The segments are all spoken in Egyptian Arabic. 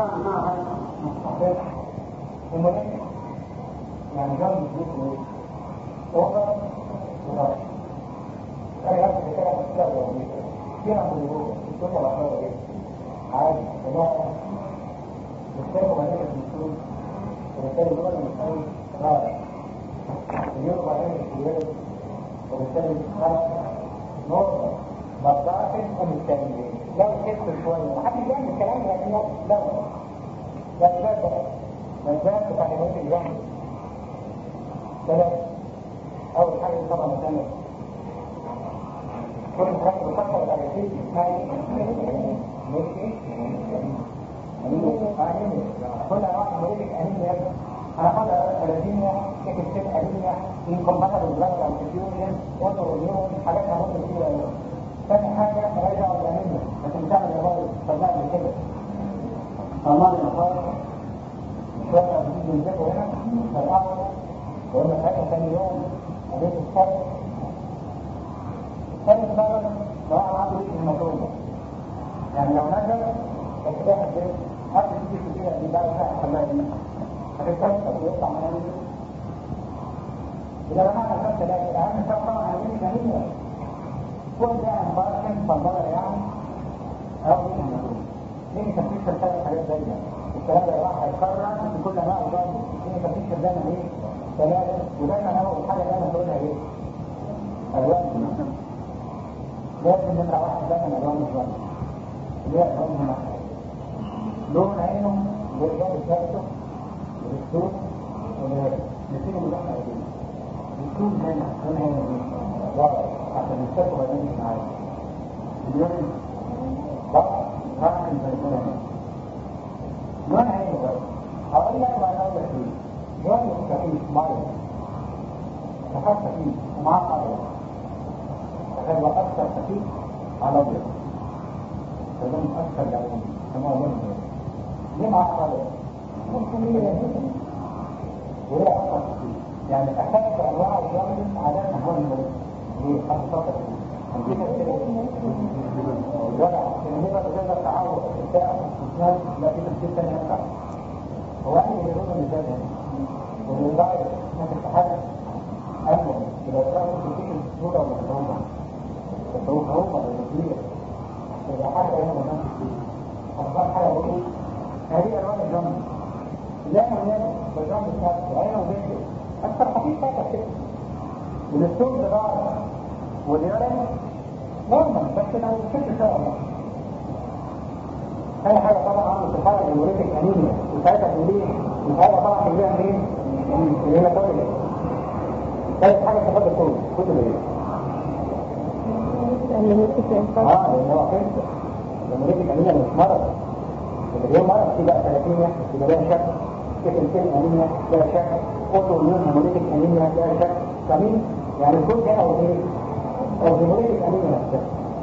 طبعا معها مصطفى وملك يعني جنب الزيت وغر وغر أنا نفس الكلام الكلام يعني فيها من الوقت الدنيا الأخرى إيه عادي ولا بالتالي بعدين المسؤول وبالتالي دول المسؤول رائع اليوم بعدين الكبير وبالتالي خلاص نقطة بضعف ومستنيين لو كتب شوية محدش يعمل الكلام ده لكن لو ده الباب ده الباب بتاع الوقت الجامد ثلاثة أول حاجة طبعا مثلا كل حاجة بتفكر على شيء هاي ماشي كل واحد مريض أنيميا أنا خدها ألازيميا كيف تصير أنيميا incompatible blood transfusion autoimmune حاجات هموت كتير أوي ثاني حاجة راجع الأنيميا لكن بتعمل الغاية طلعنا كده طلعنا الغاية شوية بنيجي ننزله هنا فالأول وقلنا ساعتها ثاني يوم قضية الصبر ثالث مرة سواء عنده ريش المطلوبة يعني لو نزل بس ده حد قبل تيجي كتير دي بقى بتاع الحماية دي هتتكسر ويقطع من عندي إذا بقى أنا خدت لا أهم شيء طبعا عايزين جميلة كل ده انبارشن فالبرة يعني أو ريش المطلوبة ليه تنفيذ ثلاث حاجات زي ده الكلام ده راح هيتكرر في كل انواع الجانب ليه تنفيذ دايما ايه ثلاثة ودايما اول حاجة دايما تقولها ايه الوان لازم نمرة واحد دايما الوان الوان اللي هي الوان هنا لون عينه والجان بتاعته والاسلوب والهيئة نسينا من احنا عايزين الاسلوب هنا لون هنا دي واضح عشان يستقوا بعدين مش معايا اليوم واضح راح من زي هنا لون عينه بقى هقول لك بعد اقول لك ايه لون خفيف ميه خفيف خفيف ومعاه قرية تخيل اكثر خفيف على ابيض فلون اكثر لون كما هو لون ليه معاه قرية؟ وليه اكثر خفيف؟ يعني اخذت انواع الجامد عادات هو المريض ليه؟ خاصة الوضع النسبة تقدر تعوض بتاع الاسنان لكن الست ثانية ينفع هو أهل يقولون المثال هنا ومن بعد ما تتحدث أهلا إذا كانت تجيب الصورة والمصروفة الصروفة والمصرية إذا حاجة هنا مكان كتير أفضل حاجة بقول هذه ألوان الجنب لا مليان بالجنب بتاعته عينه وبيته أكثر خفيف فاتح كده والاسلوب ده بعض واليرن نورمال بس لو كنت شاء الله ثاني حاجة طبعا عنده صحارة الوريتك أنيميا وساعتها بنقول الحاجة طبعا بنقولها مين؟ الهيماتولوجي ثالث حاجة تفضل كله كتب ايه؟ اه لان هو كنسر الوريتك أنيميا مش مرض لما هي مرض في بقى ثلاثينيا يبقى لها شك سكن سيل أنيميا لها شك اوتو ميون هيموليتك أنيميا لها شك فمين؟ يعني الكل ده او ايه؟ او هيموليتك أنيميا نفسها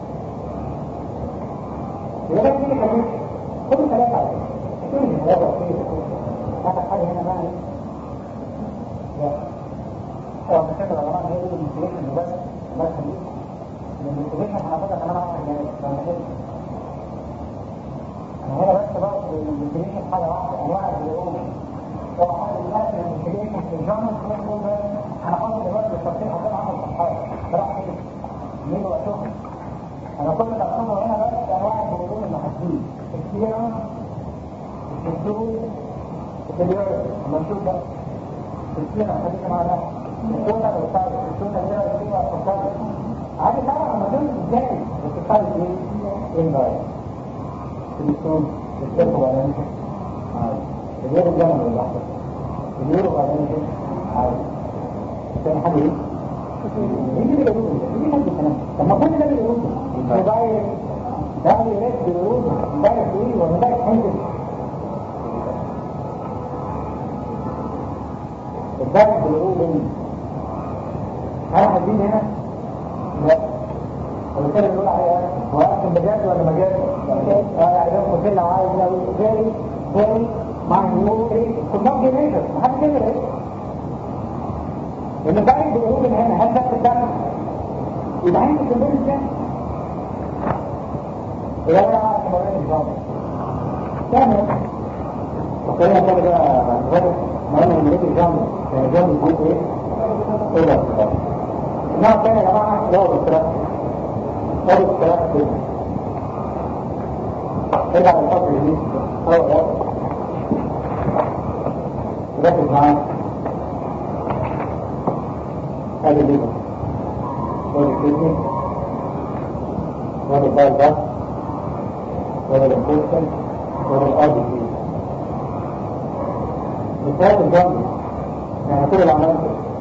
يبقى ده كده كمان كل ثلاثة على كل هذا وكيل هذا حاجة هنا بقى لا هو مشاكل العلماء هي دي المنتجيشن بس الله يخليك المنتجيشن هناخدها كمان عشر دقايق لو ما كده انا هنا بس بقى المنتجيشن حاجة واحدة انواع الجلوكوز هو حاجة دلوقتي المنتجيشن في الجامعة كل ده هناخد دلوقتي التفصيل هقول عنه الصحابة براحة كده مين وقتهم انا كل اللي اقصده هنا بس انواع الجلوكوز المحدودين السيرم الدكتور الدكتور المنشور ده السيرم خليك معنا السوطة والصالح السوطة اللي هي فيها الصالح عادي طبعا ما دول ازاي بس الصالح ايه؟ ايه الغاية؟ الدكتور السيرم ولا مش عادي الغير الجامل اللحظة الغير ولا مش عادي الثاني حاجة ايه؟ يجي بالعروض يجي حد الكلام طب ما كل ده بالعروض موبايل ده يرد بالعروض ده يسوي ولا ده يحنجز الضغط بالعروض مني هل عايزين هنا؟ لا وبالتالي بنقول عليها هو اصلا بجد ولا مجاز؟ اه يعني ده مثل لو عايز لو فيري فيري مع النور ايه؟ كلهم جنيشن محدش يقدر ايه؟ لان الضغط بالعروض من هنا هل ده الدم؟ يبقى عندي كمبيوتر ازاي؟ يبقى انا عارف مرين الجامعة كامل خلينا تاني بقى غير ما انا من لقيت جنب جنب الجزء ايه؟ ايه ده؟ النوع الثاني يا جماعه اللي هو الاضطراب هو الاضطراب كده ارجع للفصل الجديد هو ده ركز معايا ادي الليفر وادي الكدني وادي البايل ده وادي الانفوشن وادي الارض فيه مثال الجنب يعني كل العمليات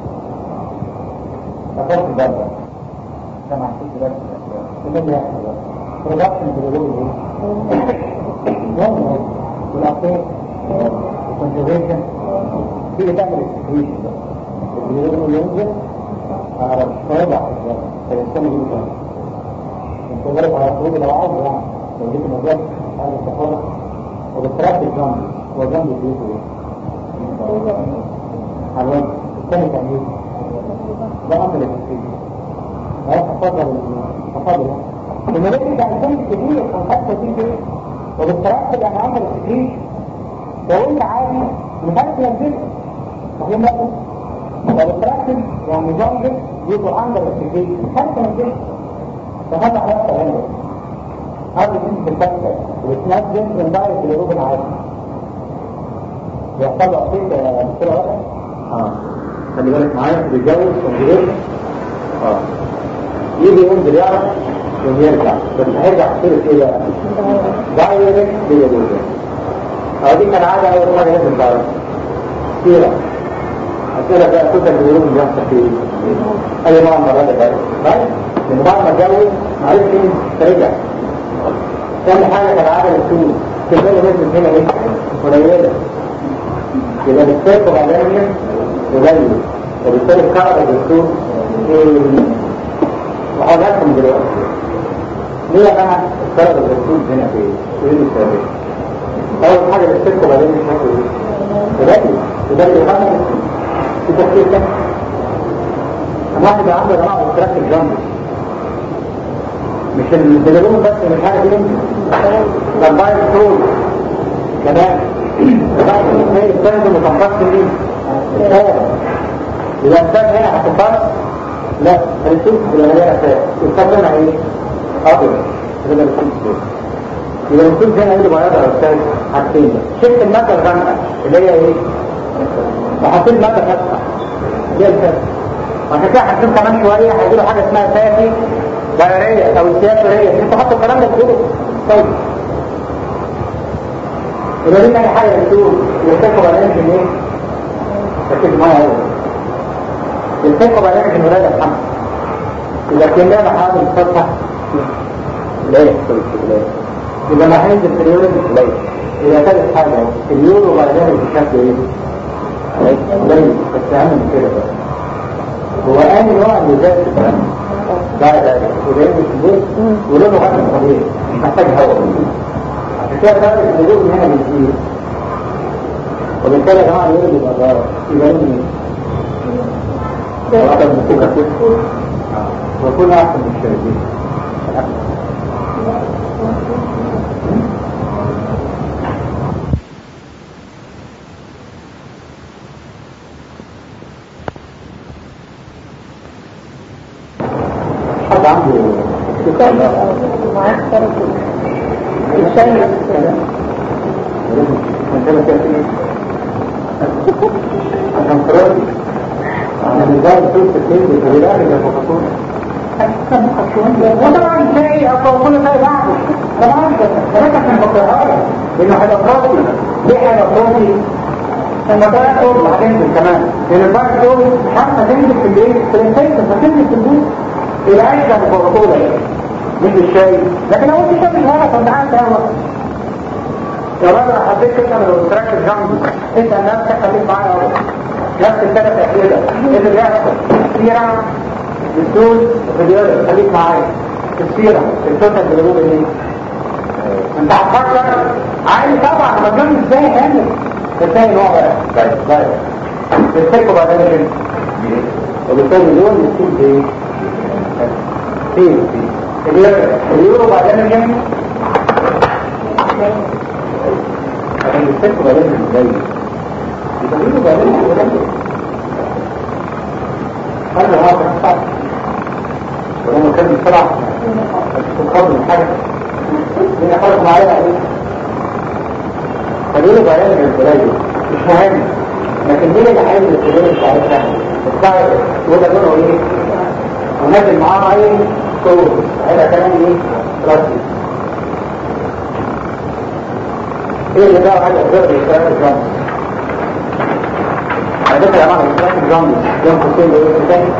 فقط الجنب ده مع كل ده كل اللي يحصل ده برودكشن بيقولوا ايه؟ جنب والأخير والكونجوغيشن دي اللي تعمل السكريشن ده بيقولوا ينزل على الشارع فيستمر يوجد انت ذلك على خروج لو عاوز يعني لو جيت مجال هذا السفارة وبالتراك الجنب هو جنب البيوت ايه؟ على الوجه الثاني كان ايه؟ ده امر التسكريشن هذا تفضل تفضل الملك كان جنب كبير كان خاصة دي ايه؟ وبالتراك يعني امر التسكريشن لو انت عادي مش عارف تنزله فاهم لكم؟ وبالتراكم يعني جنب يبقوا عندك التكليف حتى من جنب فهذا حياتي هنا هذا جنب الفتة وتنزل من دايرة الهروب العادي يحصل له أصيل مشكلة واحدة اه خلي بالك معايا بيتجوز ومجرد اه يجي ينزل يعرف ويرجع بس هيرجع تصير ايه بقى؟ دايركت للهروب اه دي كان عادة أول حاجة لازم تعرف سيرة أسئلة بقى كتب اليوم اللي يحصل فيه أي نوع من هذا بقى طيب من بعد ما اتجوز معرفش مين ترجع ثاني حاجة كان عادة للسوق كمية نزلت هنا ايه؟ قليلة يبقى بالسيف وبعدين قليل وبالتالي الكعبة بالسوق وحاجاتهم دلوقتي ليه يا جماعة الكعبة بالسوق هنا في ايه السبب؟ أول حاجة بالسيف وبعدين مش هاخد قليل وده اللي يخلي في تفكير ده واحد عنده يا جماعه اشتراك الجنب مش التليفون بس مش حاجه دي ده البايل ستول كمان هي الثالث اللي تنفصل ليه الثالث يبقى الثالث هنا هتنفصل لا السوق اللي هي اساس الثالث هنا ايه؟ ابيض كده السوق يبقى السوق هنا ايه اللي بيضع يا استاذ حاجتين شفت الماده الغامقه اللي هي ايه؟ وحاطين مادة فتحة دي الفتحة عشان كده هنشوف كمان شوية هيجيله حاجة اسمها ساتي دائرية أو السياسية انتوا حطوا الكلام ده تقولوا طيب يبقى دي تاني حاجة بتقول يلتقوا بعدين في ايه؟ ركز معايا أوي يلتقوا بعدين في الولادة الحمل إذا كنا نحاول نفتح لا يحصل استغلال يبقى ما هينزل في اليورو لا إذا ثالث حاجة اليورو بعدين بشكل ايه؟ قليل بس اهم من كده بقى هو اني نوع من ذات لا لا لا وده مش البيت ولونه غير طبيعي مش محتاج هواء عشان كده درجه الهدوء من هنا بتزيد وبالتالي يا جماعه الولد يبقى ضار يبقى لون ايه؟ واحد من كده كده ويكون احسن من الشركين حد عنده معاك فرق الشاي عشان قراري انا مزاج صوت الكلمة الكبيرة اللي يفقصون وطبعا تلاقي اقوى زي بعضه طبعا ده لك عشان بقرار لانه هيبقى قاسي ليه هيبقى قاسي المطارق دول هتنزل كمان لان البارك دول حتى تنزل في البيت في الانفكشن هتنزل في البيت يبقى عايز ده بطولة مش الشاي لكن لو انت شايف الهواء فانت عارف هواء يا راجل انا حبيت تسال لو تركز جنبي اسال نفسك خليك معايا اهو نفس الثلاث اسئله ايه اللي بيحصل سيره الدول الرياضه خليك معايا السيره التوتال بيقولوا ايه انت هتفكر عادي طبعا ما كان ازاي هاني ازاي نوع بقى طيب طيب بتفكوا بعدين كده وبالتالي دول بتكون ايه فين اليورو بعدين كام عشان يستكوا غالبا ازاي يبقى غالبا ازاي هذا هو الصح ولما كان بسرعة تتخض من حاجة هنا خلق معايا عليه فدول بيان الانفلاج مش مهم لكن مين اللي حاجة الانفلاج مش عارفها الصعب وده لونه ايه ونازل معاه ايه صوت هذا كمان ايه راسي ايه اللي ده حاجة غير الكلام الجامد على فكرة يا جماعة الكلام الجامد يوم قصين بيقول ايه تاني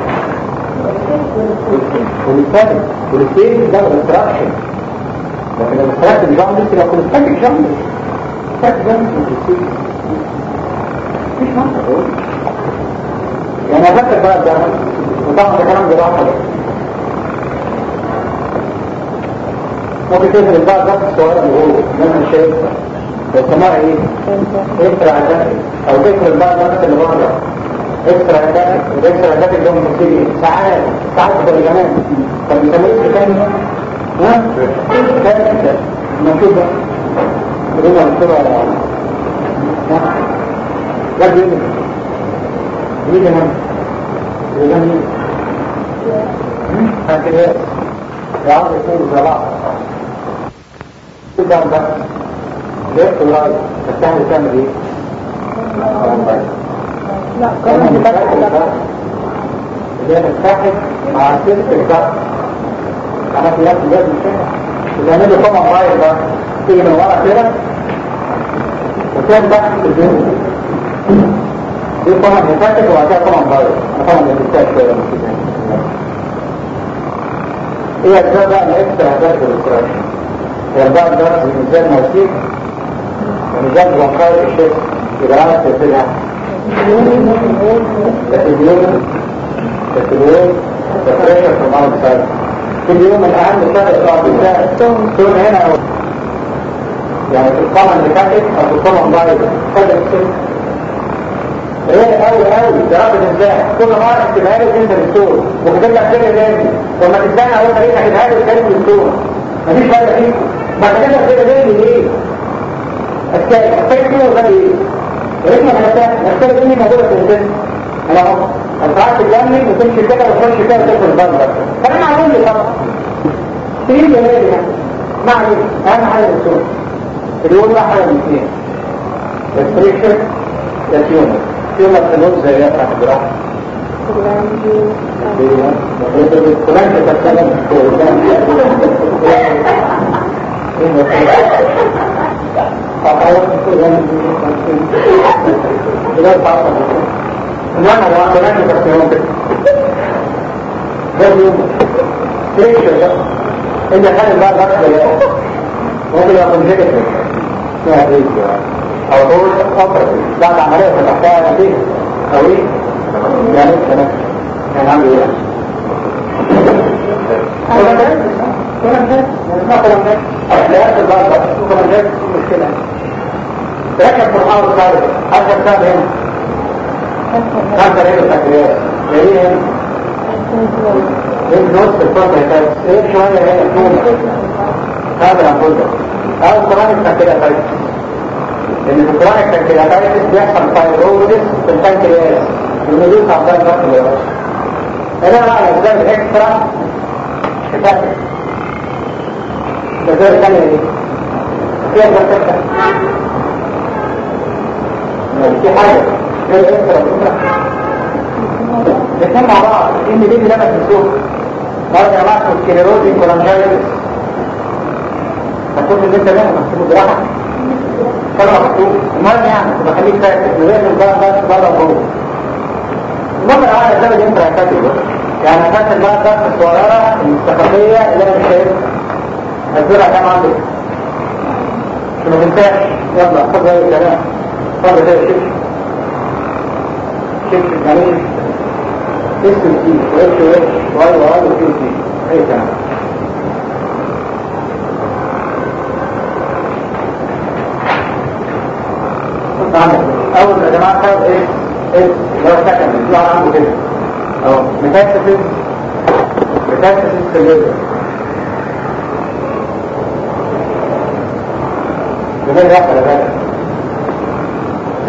والثاني والثاني ده الاستراكشن لكن الاستراكشن الجامد لسه لو كنت فاكر جامد فاكر جامد والثاني مفيش منطق اقول يعني افكر بقى ده وطبعا ده كلام جراحة ممكن تقفل البعض ده الصغيرة اللي هو مثلا شايف بيسموها ايه؟ اكسترا عداتي او تقفل البعض ده اللي بره اكسترا عداتي والاكسترا عداتي اللي هم بتصير ساعات ساعات في الجمال طب بيسموه ايه تاني؟ ها؟ تاني المفروض ده بدون مكتوبة لا بيجي بيجي هنا بيجي هنا هكذا يعرف يكون زراعة كده ده ليه الراي تستعمل تعمل ايه؟ لا قرن بفتح اللي هي تتحد مع سلك الضغط انا في نفس الوقت مش كده بتعمله طبعا رايح ده تيجي من ورا كده وتعمل تحت الجنب دي طبعا هتاكل وبعد كده طبعا رايح انا طبعا بنستاذ شويه من كده ايه اجزاء بقى الاكسترا هدف والاستراكشن هي بقى الدرس الميزان موسيق وميزان وقائع الشيء يبقى عارف تقفلها تسليم تسليم تفريشة في المرض الثالث كل يوم الأهم فرق صعب الثالث تكون هنا أو يعني في القمع اللي فاتت أو في القمع ضايق فرق السن ايه قوي قوي دراسة الانسان كل مرة اكتبها لي انت بالصورة وكتب لك سر لازم وما تداني اول طريقة اكتبها لي كلمة بالصورة مفيش فايدة فيه ما كتب لك سر لازم ليه؟ الثالث الثالث فيه وغير ايه؟ وريتنا خلصها الثالث دي موجودة في الانسان انا اهو انت عارف تجنن وتمشي كده وتخش كده وتدخل البلد فانا معلوم لي طبعا تجيب جمالي يعني ما عليك اهم حاجة بالصورة اليوم ده حاجة من اثنين الفريكشن التيومر تيومر في الوقت زي يفتح الجراحة كمان تتكلم انما هو كمان تتكلم ده اليوم فريكشن ده انت خالد بقى بقى ممكن يكون نيجاتيف فيها ايه او هو افضل بعد عملية فتحتها نتيجة او ايه يعني كمان كان عنده ايه كلام ده كلام ده اسمها كلام ده لا يأكل بقى بقى كلام ده مشكلة ركب في الحاول الثالث حتى الثالث هنا خمسة رجل تكريات ايه هنا ايه نص الفرق ايه شوية هنا هذا يقول او كمان التكريات لان في الكرونيك بانكرياتايتس بيحصل فايبروزس في البنكرياس والمدوس عن طريق ضغط الوراث هنا بقى الاسباب الاكسترا كفايه الاسباب الثانيه ايه؟ في اسباب ثالثه في حاجه غير الاكسترا الاثنين مع بعض ان دي لمس السوق مرة يا جماعه سكليروزي كولانجايتس هتكون اللي انت منها مكتوب جراحه طلع مكتوب المهم يعني بخليك فاكر لغايه الباب بس بره وجوه المهم انا الزمن اللي انت هتفكر يعني فاكر بقى الدرس الصغيره المستخبيه اللي انا مش شايفها هتزرع كام عندك ما تنساش يلا خد زي الكلام خد زي الشبش شبش جميل اسم سي واتش واتش واي واي وكيو سي اي كلام اول يا جماعه خد ايه ايه اللي هو سكن بيطلع عنده كده اهو ميتاستاسيس ميتاستاسيس في الليفر ده اللي يحصل يا باشا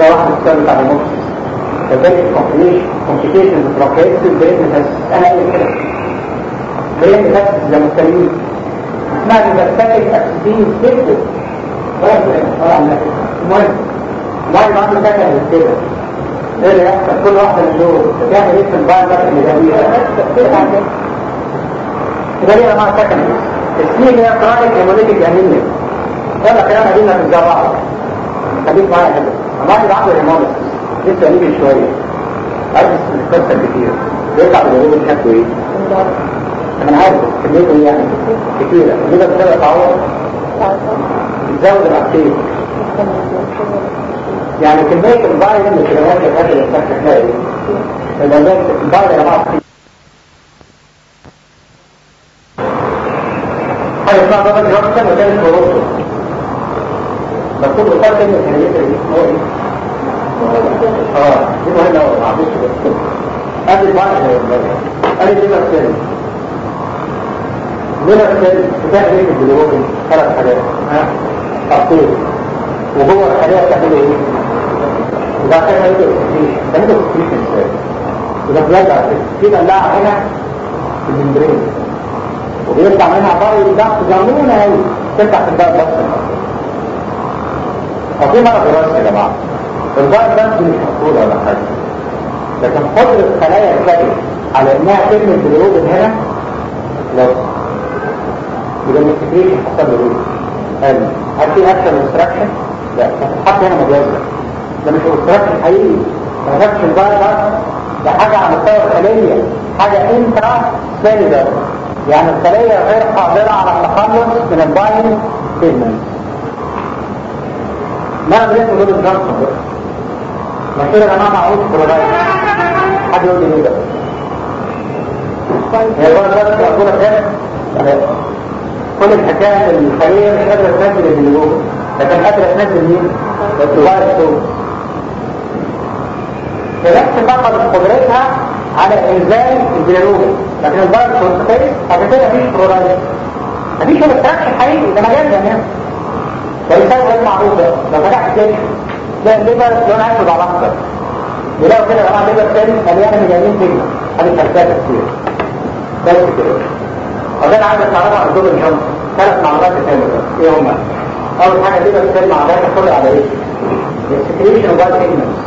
ده واحد السؤال بتاع الموكسيس فذلك complications بروكيتس البرين متاسس انا قايل كده برين متاسس زي ما التلميذ اسمها المستاتيك اكسدين سيستم المهم المهم عنده سكن كده ايه اللي يحصل كل واحدة من دول بتعمل ايه في البايل بقى اللي جنبيها يبقى ليه انواع سكن السين هي كرونيك هيموليتيك انيميا يلا كلام قديمنا في الجراحة خليك معايا كده اما واحد عنده هيموليتيك لسه نيجي شوية عارف القصة كتير بيطلع بالغلوب شكله ايه؟ انا عارف كميته ايه يعني كتيرة كميته بسبب تعوض بتزود الاكتيف يعني كمية البايل اللي في الوقت الهاتف اللي بتفتح تلاقي البايل البايل يا جماعة حاجة اسمها ضغط جوكسن وثالث وروسو مكتوب بطار كلمة كلمة دي هو ايه؟ اه دي مهمة أوي ما عملتش بس قبل البايل قال لي ليفر سيل ليفر سيل بتعمل ايه في الجلوبين؟ ثلاث حاجات ها؟ تقطيع وهو الحقيقة بتعمل ايه؟ إذا كان يدو التكريش تعمله التكريش ازاي؟ إذا بيرجع في بلاعة هنا في الممبرين وبيطلع منها بايل ضغط جنونه قوي تفتح في الباب بس أو في مرض وراثي يا جماعة البايل بس مش مفروض ولا حاجة لكن قدرة خلايا الكبد على إنها ترمي الجلوبين هنا لو يبقى التكريش حصل له ايه؟ هل في اكشن انستراكشن؟ لا هتتحط هنا مجازة ده مش انستراكشن حقيقي ما خدش الفيروس ده حاجة على مستوى الخلية حاجة انترا سيلولر يعني الخلية غير قادرة على التخلص من الباين بيجمنت ما انا بديت دول الجانسون بقى ما كده انا معقول كلورايد حد يقول لي ايه ده؟ هي الفيروس موجودة فين؟ كل الحكاية ان الخلية مش قادرة تنزل اللي جوه لكن قادرة تنزل مين؟ الفيروس فنفس فقط قدرتها على انزال الجلوبين لكن الفيروس والسبيس عشان كده مفيش كلورايد مفيش مستركش حقيقي ده مجال يعني فالإنسان غير معروف ده لو فتحت كده تلاقي الليفر لون اسود على اخضر يلاقوا كده يا جماعه الليفر تاني مليانه مليانين كلمه هذه فلسفه كتير بس كده وده عايز تعرفها عن دور الجنب ثلاث معلومات تانية ايه هما اول حاجه الليفر تاني مع ذلك تدخل على ايه؟ السكريشن اوف بايت بيجمنتس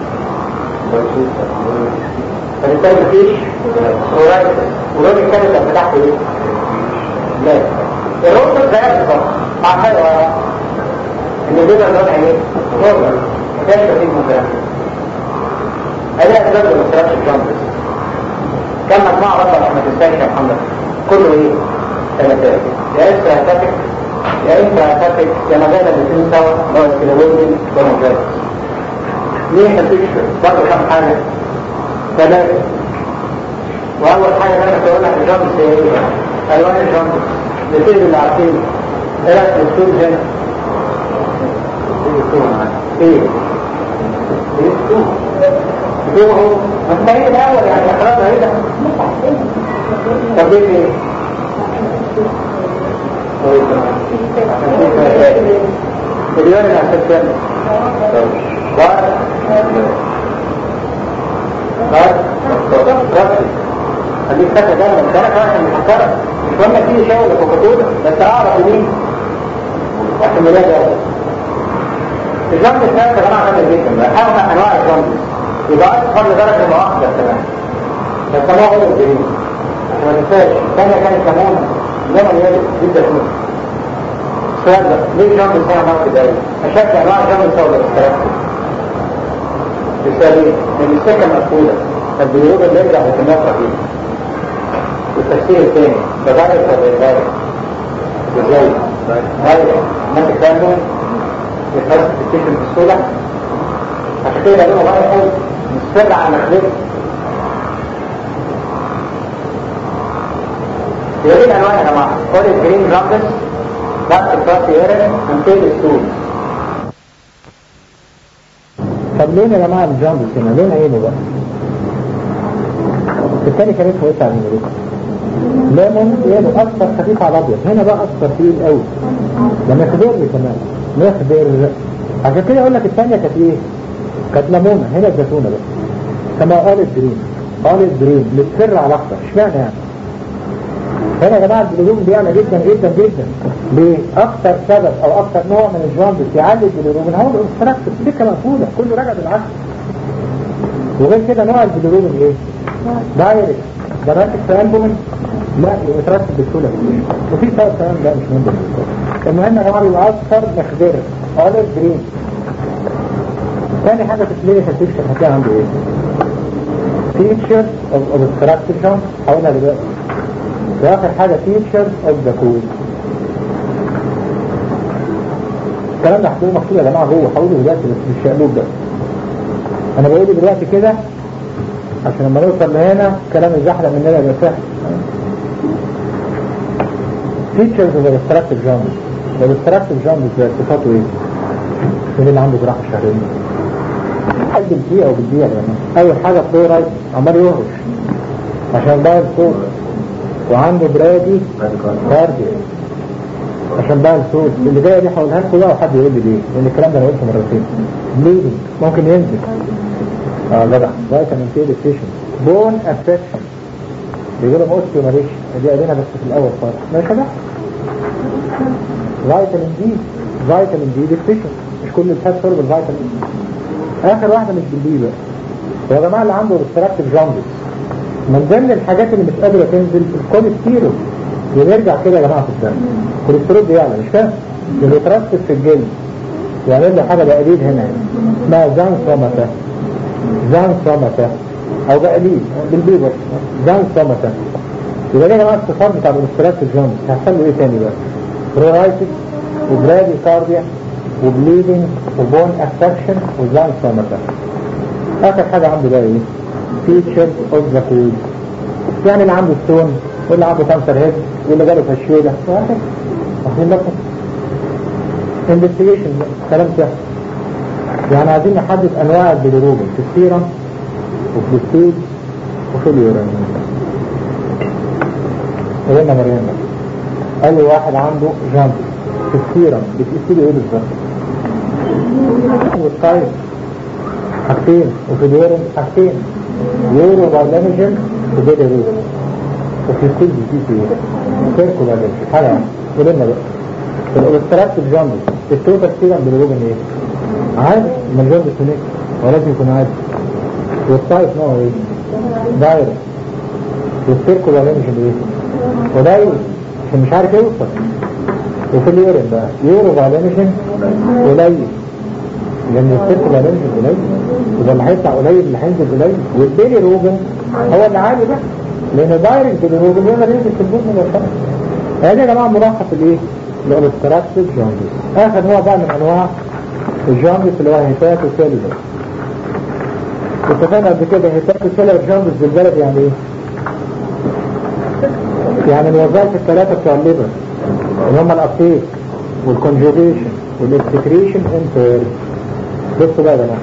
فبالتالي مفيش كلورايد ولون الكبد بتاعته ايه؟ لا الروتر ده بالظبط مع حاجه واحده ان الليفر لون ايه؟ نورمال ما كانش فيه مبالغه هذه اسباب الاستراكشر جامبس كم مجموعه برضه عشان ما تنساش يا محمد كله ايه؟ ثلاثات يا اسرع هاتفك يا اسرع هاتفك يا مجال الاثنين سوا اللي هو الكيلوين والمجال ليه هتكشف برضه كم حاجه ثلاثه واول حاجه اللي انا بقول لك الجامبس هي ايه؟ الوان الجامبس الاثنين اللي عارفين ايه رايك في الاسلوب هنا؟ ايه؟ ايه الاسلوب؟ الاسلوب هو ما انت هي الاول يعني اخراج ايه ده؟ طب ليه ايه؟ مليون الأسد كم؟ واحد واحد رفضي خليك فاكر ده لما كانت واحد مفكرة مش وانا فيه شغل كوكاتولا بس اعرف مين واحد مليون ده الجنب الثالث يا جماعه غالي جدا بقى حاول انواع الجنب يبقى اكبر لدرجه مؤاخذه كمان بس ما هو الجديد ما تنساش الثانية كانت كمان انما هي جدا كمان السؤال ده ليه جنب السنة نوع كده أشد أنواع جنب الصولة التركب بالتالي من السكة مقفولة فالبيروب اللي يرجع بكميات رهيبة والتفسير الثاني بغير ولا يغير ازاي؟ غير الناس الثانية يتحرك تكتشف بسهولة عشان كده لازم غير قوي مستبع عن مخلوق يبقى دي الانواع يا جماعه اوريج جرين جامبس ضغط الفاسي ايرن انتيل ستول طب ليه يا جماعه الجامبس هنا ليه عينه بقى الثاني كان اسمه ايه من الريكا ليمون يده اصفر خفيف على ابيض هنا بقى اصفر تقيل قوي ده مخضر لي كمان مخضر عشان كده اقول لك الثانيه كانت ايه كانت ليمونه هنا الزيتونه بس كما اوليف جرين اوليف جرين متصر على اخضر اشمعنى يعني هنا يا جماعه البلوروبين بيعلى جدا جدا جدا ليه؟ اكثر سبب او اكثر نوع من الجوندس يعلي البلوروبين هو الاوبستراكتيف سكه مقفوله كله رجع بالعكس وغير كده نوع البلوروبين ايه؟ دايركت دراسة في البومن لا يترتب بسهولة وفي سبب كمان ده مش مهم المهم يا جماعه يبقى اصفر مخضر اوليف جرين ثاني حاجه في الكلينيكال بيكشر هتلاقي عنده ايه؟ فيتشرز اوف اوبستراكتيف حاولنا دلوقتي واخر حاجه فيتشرز اوف ذا كود الكلام ده هتلاقوه مكتوب يا جماعه جوه حاولوا دلوقتي بس مش شقلوب ده انا بقول دلوقتي كده عشان لما نوصل لهنا كلام الزحلة مننا يبقى سهل features of obstructive jaundice obstructive jaundice ده صفاته ايه؟ مين اللي عنده جراحة شهرين؟ حد بالدقيقة او بالدقيقة يعني اول حاجة فلورايد عمال يهرش عشان بقى الصوت وعنده برادي كارديو عشان بقى الصوت اللي جايه دي هقولها لكم بقى وحد يقول لي ليه لان الكلام ده انا قلته مرتين بليدنج ممكن ينزل اه جدع فيتامين سي ديفيشن بون افكشن بيقولوا اوستيو ماليش دي قايلينها بس في الاول خالص ماشي كده فيتامين دي فيتامين دي ديفيشن مش كل الفات شرب الفيتامين اخر واحده مش بالدي بقى هو يا جماعه اللي عنده ريستراكتيف جاندس من ضمن الحاجات اللي مش قادره تنزل الكوليسترول ونرجع كده يا جماعه في الدم الكوليسترول بيعلى مش فاهم بيترسب في الجلد يعمل له حاجه بقليل هنا اسمها زان صمته زان صمته او بقليل بالبيبر زان صمته يبقى ده يا جماعه الصفات بتاع الاستراكتيف جاندس هيحصل له ايه تاني بقى؟ برورايتس وبرادي كارديا وبليدنج وبون افكشن وزان صمته اخر حاجه عنده بقى ايه؟ فيتشر اوف ذا كود يعني اللي عنده ستون واللي عنده كانسر هيد واللي جاله فشيوله واحد واخدين بالكم انفستيجيشن كلام سهل يعني عايزين نحدد انواع البيليروبين في السيرم وفي الستيج وفي اليورين قلنا مريم قال لي واحد عنده جامب في السيرم بتقيس له ايه بالظبط؟ والطيب حاجتين وفي اليورين حاجتين يورو بارلانيجن وبيلي روز وفي الستيج بتقيس ايه؟ سيركو بارلانيجن حاجه يعني قلنا بقى في الاوبستراكتيف جامب التوتال سيرم بيليروبين ايه؟ عادي من جنب السنيك ولازم يكون عادي والطائف نوعه ايه؟ دايرة والسيركو بارلانيجن ايه؟ قليل عشان مش عارف يوصل وفي اليورين بقى يورو بارلانيجن قليل لان السيركو بارلانيجن قليل يبقى اللي هيطلع قليل اللي هينزل قليل والبيلي روبن هو اللي عالي بقى لان دايركت بيلي روبن يقدر ينزل في الجسم مباشرة هذا يا جماعه ملخص الايه؟ الاوبستراكتيف جاندس اخر نوع بقى من انواع الجاندس اللي هو هيتات وسيلولر اتفقنا قبل كده هيتات وسيلولر جاندس بالبلد يعني ايه؟ يعني الوظائف الثلاثة بتوع الليبر اللي هم الابتيك والكونجوجيشن والاكسكريشن انتر بصوا بقى يا جماعه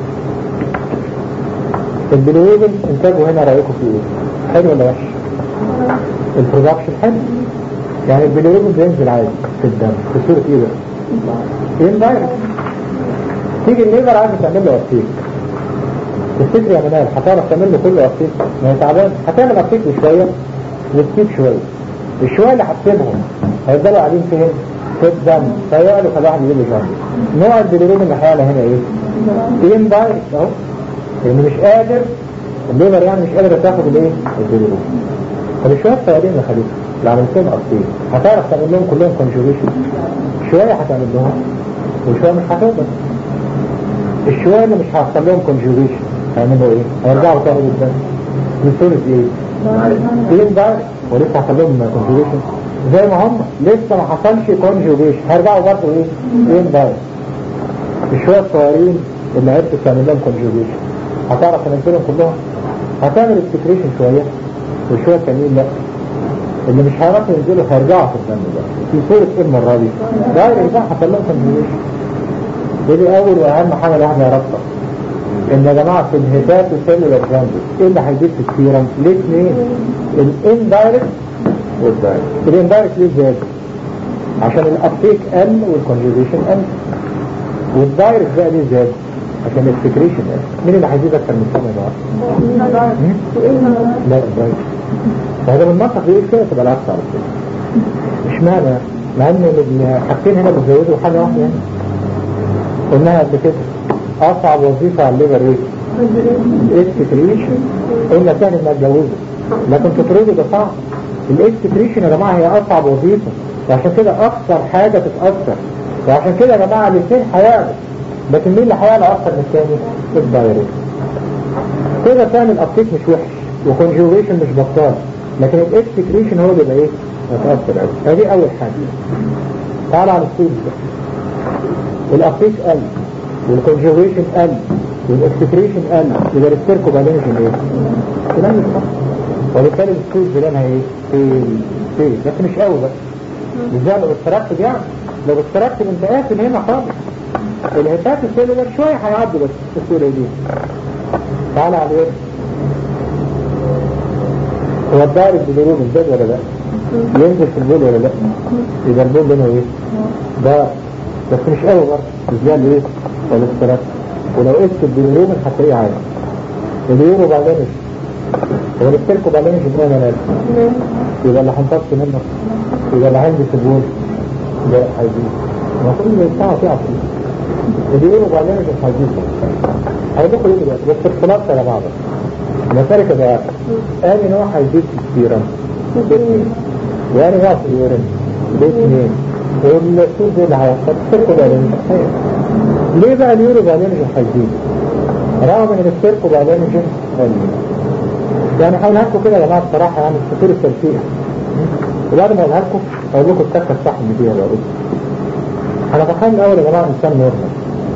البلويبل انتاجه هنا رايكم فيه ايه؟ حلو ولا وحش؟ البرودكشن حلو يعني البلويبل بينزل عادي في الدم في صورة ايه بقى؟ ايه دايركت تيجي الليبر عايز تعمل له ابتيك تفتكر يا منال هتعرف تعمل له كله ابتيك ما هي تعبان هتعمل ابتيك شويه وتسيب شويه الشويه اللي هتسيبهم هيفضلوا قاعدين فين؟ في الدم فيقعدوا فالواحد يجيب له جنب نوع البلويبل اللي هيعلى هنا ايه؟ ايه دايركت اهو لانه مش قادر الليبر يعني مش قادر تاخد الايه؟ البلويبل طب الشويه الصغيرين يا خليفه اللي عملت لهم ابتيك هتعرف تعمل لهم كلهم كونجوجيشن شويه هتعمل لهم وشويه مش هتقدر الشوية اللي مش هيحصل لهم كونجوجيشن هيعملوا ايه؟ هيرجعوا تاني جدا من صورة ايه؟ ايه دايركت ولسه هيحصل لهم كونجوجيشن زي ما هم لسه ما حصلش كونجوجيشن هيرجعوا برضه ايه؟ ايه دايركت الشوية الصغيرين اللي عرفت تعمل لهم كونجوجيشن هتعرف تنزلهم كلهم هتعمل اكسكريشن شوية والشوية التانيين لا اللي مش هيعرفوا ينزلوا هيرجعوا في الدم بقى في صورة ايه المرة دي؟ دايركت بقى حصل لهم كونجوجيشن دي اول واهم حاجه الواحد يعرفها ان يا جماعه في الهبات والسيلولار جاندس ايه اللي هيزيد في السيرم الاثنين الاندايركت والدايركت الاندايركت ليه زاد عشان الابتيك قل والكونجوجيشن قل والدايركت بقى ليه زاد عشان السكريشن مين اللي هيزيد اكتر من سنة بقى؟ لا الدايت فهذا بالمنطق بيقول كده تبقى العكس على طول اشمعنى مع ان الحاجتين هنا بتزودوا حاجة واحدة يعني قلناها قبل كده اصعب وظيفة على الليفر ايه؟ الاكسكريشن قلنا تاني ما اتجوزه لكن تطرده ده صعب الاكسكريشن يا جماعة هي اصعب وظيفة وعشان كده اكثر حاجة تتأثر وعشان كده يا جماعة الاثنين هيعلى لكن مين اللي هيعلى اكثر من الثاني؟ الدايركت كده ثاني الابتيك مش وحش وكونجوغيشن مش بطال لكن الاكسكريشن هو اللي بقى ايه؟ متأثر قوي ادي اول حاجة تعال على السود الابتيك قل والكونجوغيشن قل والاكسكريشن قل يبقى السيركو بالانجن ايه؟ كلام مش صح وبالتالي السود بلانها ايه؟ فيل فيل بس مش قوي بقى ازاي لو اتركت يعني لو اتركت انت قافل هنا خالص الهتات السيلولر شوية هيعدوا بس في الصورة دي تعالى على ايه هو الضارب بدروب الزاد ولا لا ينزل في البول ولا لا يبقى البول لونه ايه ده بس مش قوي برضه مش زي الايه ولا السرات ولو قست البيلروب هتلاقيه عادي اليورو بعدين هو السيركو بعدين مش ايه منال يبقى اللي هنطفي منه يبقى اللي عندي في البول ده هيزيد المفروض ان الساعة فيها عصير اليورو بعدين مش هيزيد هيقول لكم ايه دلوقتي بس اختلاط على بعض المسارك ده قال ان هو هيزيد في السيرم يعني هو في اليورين باثنين والسور زي اللي هيحصل السيركو بعدين ليه بقى اليورو بعدين مش هيزيد رغم ان السيركو بعدين مش هيزيد يعني حاول هاتكم كده يا جماعه الصراحه يعني السطور التلفيق وبعد ما اقولها لكم اقول لكم التكه الصح اللي فيها بقى انا بخلي الاول يا جماعه انسان نورمال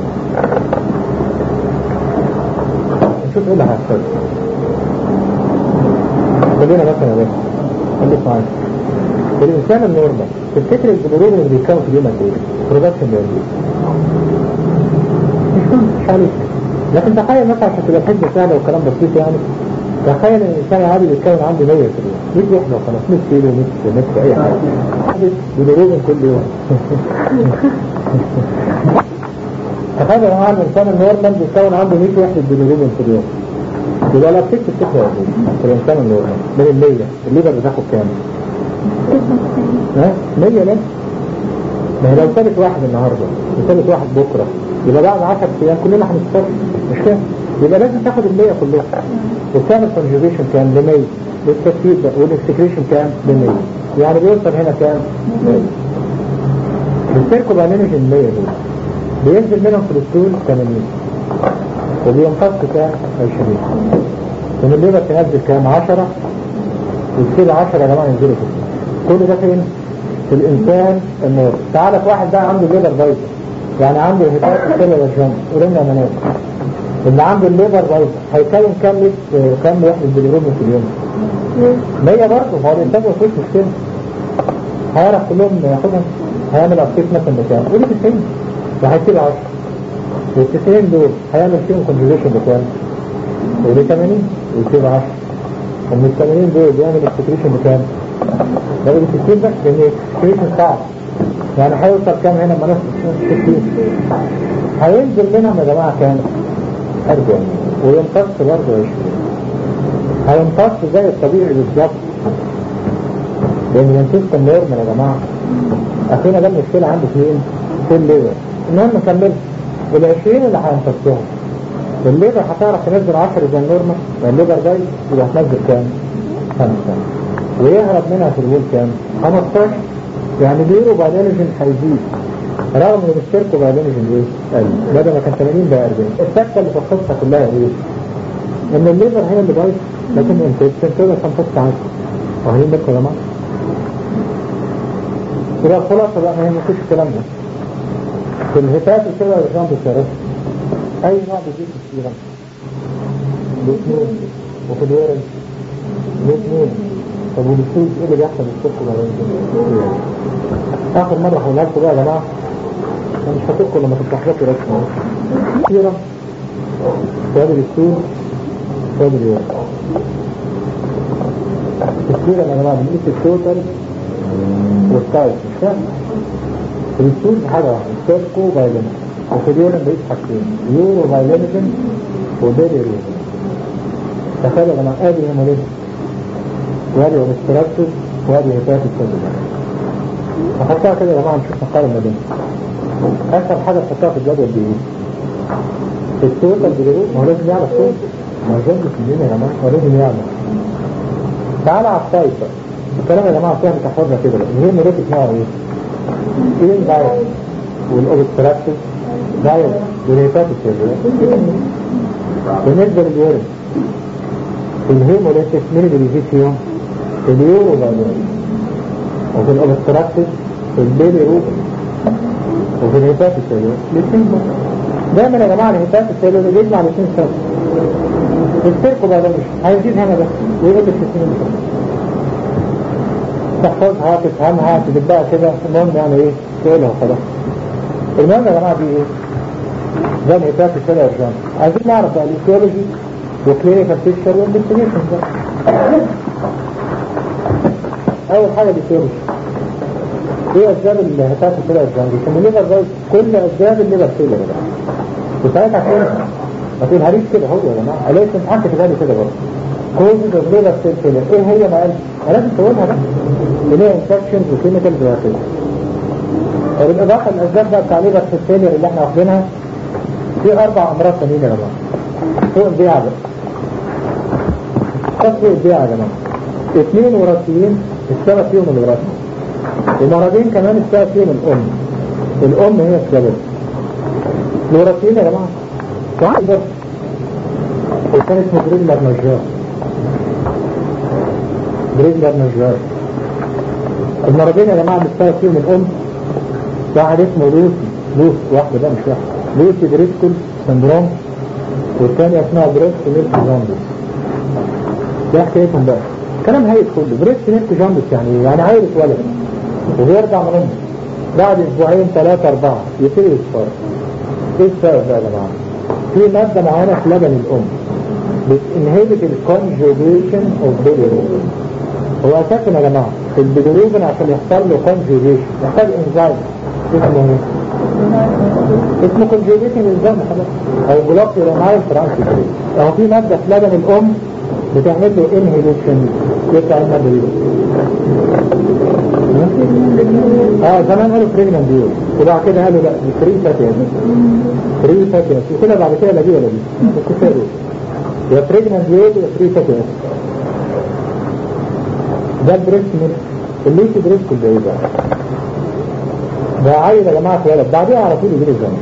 نشوف ايه اللي هيحصل خلينا مثلا يا باشا خليك معايا الانسان النورمال تفتكر الجلورين اللي بيتكون في اليوم قد ايه؟ برودكشن قد ايه؟ مش فاهم مش عليك لكن تخيل مثلا عشان تبقى الحجه سهله والكلام بسيط يعني تخيل ان الانسان العادي بيتكون عنده 100 كيلو 100 وحده وخلاص 100 كيلو 100 متر اي حاجه جلورين كل يوم تخيل يا جماعه الانسان النورمال بيتكون عنده 100 وحده جلورين في اليوم يبقى لو بتكتب تقرا في الانسان النورمال من ال 100 الليفر بتاخد كام؟ ها 100 ليه؟ ما هي لو ثالث واحد النهارده وثالث واحد بكره يبقى بعد 10 ايام كلنا هنتصرف مش كده؟ يبقى لازم تاخد ال 100 كلها وتعمل كونجوجيشن كام ل 100 والترتيب ده والاكسكريشن كام ل 100 يعني بيوصل هنا كام؟ 100 السيركو بالانجن 100 دول بينزل منهم في الستول 80 وبينقص كام 20 من الليبر تنزل كام 10 وتصير 10 يا جماعه ينزلوا كده كل ده فين في الانسان النور تعالى في واحد بقى عنده الليبر بايظه يعني عنده هيبات سيلولار جامب ورمنا مناخ اللي عنده الليبر بايظه هيكون كام لتر كام وحده باليوم في اليوم 100 برضه ما هو الانسان ما فيهوش مشكله هيعرف كلهم ياخدهم هيعمل ابتيك مثلا بكام قولي 90 وهيسيب 10 وال 90 دول هيعمل فيهم كونجوجيشن بكام؟ ودي 80 ويسيب 10 ومن ال 80 دول بيعمل اكسكريشن بكام؟ ده ال 60 بس لان الاكسكريشن صعب يعني هيوصل كام هنا ما نفس 60 هينزل منهم يا جماعه كام؟ 40 ويمتص برضه 20 هيمتص زي الطبيعي بالظبط لان الانتست النورمال يا جماعه اخينا ده المشكله عنده فين؟ في الليبر المهم نكمل ال 20 اللي هيمتصهم الليبر هتعرف تنزل 10 زي النورمال والليبر جاي يبقى هتنزل كام؟ 5 ويهرب منها في الوول كام؟ 15 يعني بيرو بالينجن هيزيد رغم ان الشركة بالينجن ايه؟ قل بدل ما كان 80 بقى 40 الفكة اللي في القصة كلها ايه؟ ان الليبر هي اللي بايظ لكن الانتستين تقدر تمتص عادي واخدين بالكم يا جماعه؟ يبقى الخلاصة بقى ما يهمكوش الكلام ده في الهتات كده الرجال بالشرف اي نوع بيجيب في السيرم الاثنين وفي الورم الاثنين طب والسويت ايه اللي بيحصل بالسلك بعدين اخر مرة هقولها لكم بقى يا جماعة انا مش هتذكر لما تفتح لكم رسمة سيرم سؤال السويت سؤال الورم السيرم يا جماعة بنقيس التوتال والسايز مش فاهم السويت حاجة واحدة سيركو بايلنس وفي اليورين بقيت حاجتين يورو فايلينيزم وبيلي ريزم تخيلوا يا جماعه ادي هيموليزم وادي اوبستراكتيف وادي هيباتيك سيلولار نحطها كده يا جماعه نشوف نقارن ما بينهم اسهل حاجه تحطها في الجدول دي ايه؟ التوتال بيقول ما هو لازم يعرف كل ما هو جنب الدين يا جماعه هو لازم يعرف تعالى على السايفر الكلام يا جماعه فيها بتحفظها كده بقى هي مريت اسمها ايه؟ ايه الفيروس والاوبستراكتيف فيروس والهيباتيك سيلولار بالنسبه لليورين الهيموليتيك مين اللي بيزيد فيهم؟ اليورو فيروس وفي الاوبستراكتيف البيبي روبن وفي الهيباتيك سيلولار الاثنين دايما يا جماعه الهيباتيك سيلولار بيجمع الاثنين سوا السيركو بقى مش هيزيد هنا بس ويقول لك الاثنين بس تحفظها تفهمها تدبها كده المهم يعني ايه تقولها وخلاص المهم يا جماعه دي ايه؟ ده الهيباتيك سيلولار جامب عايزين نعرف بقى الايكولوجي وكلينيكال بيكتشر والانفستيجيشن اول حاجه الايكولوجي ايه اسباب الهيباتيك سيلولار جامب يسموا ليفر فايروس كل اسباب الليفر سيلولار ده وساعتها هتقول ما تقولهاليش كده هو يا جماعه ليش امتحان كده كده برضه كوزز اوف ليفر سيل فيلر ايه هي ما قال لازم تقولها بقى اللي هي انفكشنز وكيميكالز وهكذا وبالاضافه للاسباب بقى بتاع ليفر سيل فيلر اللي احنا واخدينها في اربع امراض تانيين يا جماعه فوق البيعه بقى خد فوق البيعه يا جماعه اثنين وراثيين السبب فيهم الوراثه ومرضين كمان السبب فيهم الام الام هي السبب الوراثيين يا جماعه واحد بس وكان اسمه بريدلر نجار بريدلر نجار المرضين يا جماعه السبب فيهم الام واحد اسمه لوسي لوسي واحده ده مش واحده لوسي بريسكول سندروم والثانيه اسمها بريست ميلك جاندس ده حكايتهم بقى كلام هايل كله بريست ميلك جاندس يعني يعني عيل اتولد وبيرجع من امه بعد اسبوعين ثلاثة أربعة يبتدي يصفر ايه السبب بقى يا جماعة؟ في مادة معينة في لبن الأم بتنهبت الكونجوجيشن اوف بيليروبين هو أساسا يا جماعة البيليروبين عشان يحصل له كونجوجيشن يحتاج انزيم اسمه ايه؟ اسمه كونجوجيشن انزيم خلاص او بلوك يورينايل ترانسفيريز اهو في مادة في لبن الأم بتعمل له انهيبيشن يطلع المادة دي اه زمان قالوا بريجنان ديول وبعد كده قالوا لا دي فري فاتي فري فاتي وكده بعد كده لا دي ولا دي بس كفايه يا بريجنان ديول يا فري فاتي ده البريست ميلك الليسي بريست ده ايه بقى؟ ده عيل يا جماعه اتولد بعديها على طول يجيله الزمن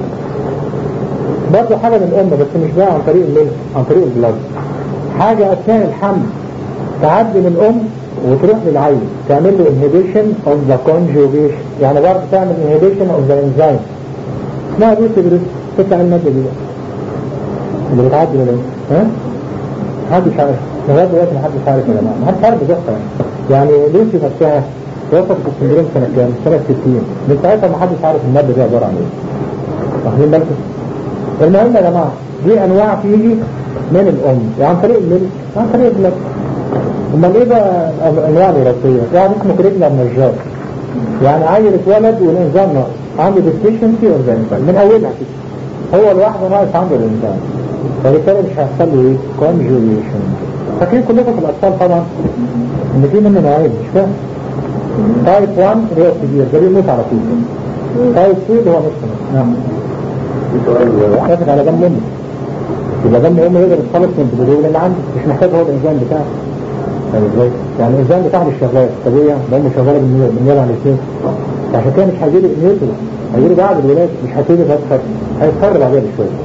برضه حاجه من الام بس مش بقى عن طريق الميلك عن طريق البلاد حاجه اثناء الحمل تعدي من الام وتروح للعين تعمل له inhibition of the conjugation يعني برضه تعمل inhibition of the enzyme اسمها روسي بريس تطلع المادة دي بقى اللي بتعدي من الام ها؟ محدش عارف لغاية دلوقتي محدش عارف يا جماعة محدش عارف بتحصل يعني لوسي نفسها توفت في السندروم سنة كام؟ سنة 60 من ساعتها محدش عارف المادة دي عبارة عن ايه واخدين بالكم؟ المهم يا جماعة دي أنواع تيجي من الأم يعني عن طريق الملك عن طريق البلد امال ايه بقى انواع الوراثيه؟ واحد اسمه كريجلر نجار يعني عيل اتولد والانزيم ناقص عنده ديفيشنسي اوف ذا انزيم من اولها كده هو لوحده ناقص عنده الانزيم فبالتالي مش هيحصل له ايه؟ كونجوجيشن فاكرين كلكم في الاطفال طبعا ان في منه نوعين مش فاهم تايب 1 اللي هو الكبير ده بيموت على طول تايب 2 اللي هو نص نص نعم ياخد على جنب امه يبقى جنب امه يقدر يتخلص من البدوي اللي عنده مش محتاج هو الانزيم بتاعه فاهم ازاي؟ يعني الانسان بتاعه مش شغال طبيعي ده مش شغال بالنيابه عن الاثنين عشان كده مش هيجيله نيوتن هيجيله بعد الولاده مش هتيجي فتحر هيتخرج بعدها بشويه